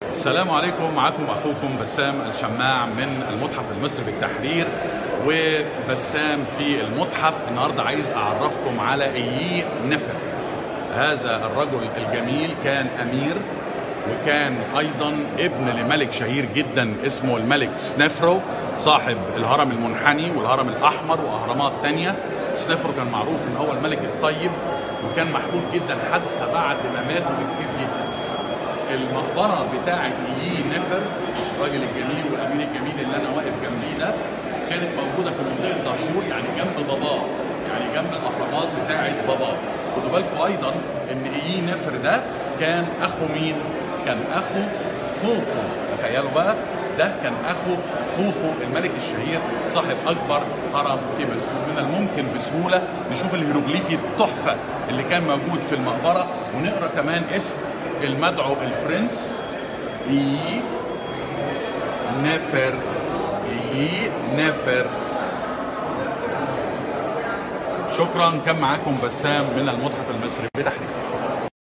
السلام عليكم معكم اخوكم بسام الشماع من المتحف المصري بالتحرير وبسام في المتحف النهارده عايز اعرفكم على ايي نفر هذا الرجل الجميل كان امير وكان ايضا ابن لملك شهير جدا اسمه الملك سنفرو صاحب الهرم المنحني والهرم الاحمر واهرامات تانية سنفرو كان معروف ان هو الملك الطيب وكان محبوب جدا حتى بعد ما مات بكتير جدا المقبره بتاعه ايي نفر الراجل الجميل والامير الجميل اللي انا واقف جنبيه ده كانت موجوده في منطقه دهشور يعني جنب باباه يعني جنب الاهرامات بتاعه باباه خدوا بالكم ايضا ان ايي نفر ده كان اخو مين؟ كان اخو خوفو تخيلوا بقى ده كان اخو خوفو الملك الشهير صاحب اكبر هرم في مصر من الممكن بسهوله نشوف الهيروغليفي التحفه اللي كان موجود في المقبره ونقرا كمان اسم المدعو البرنس اي نفر اي نفر شكرا كان معاكم بسام من المتحف المصري بتحرير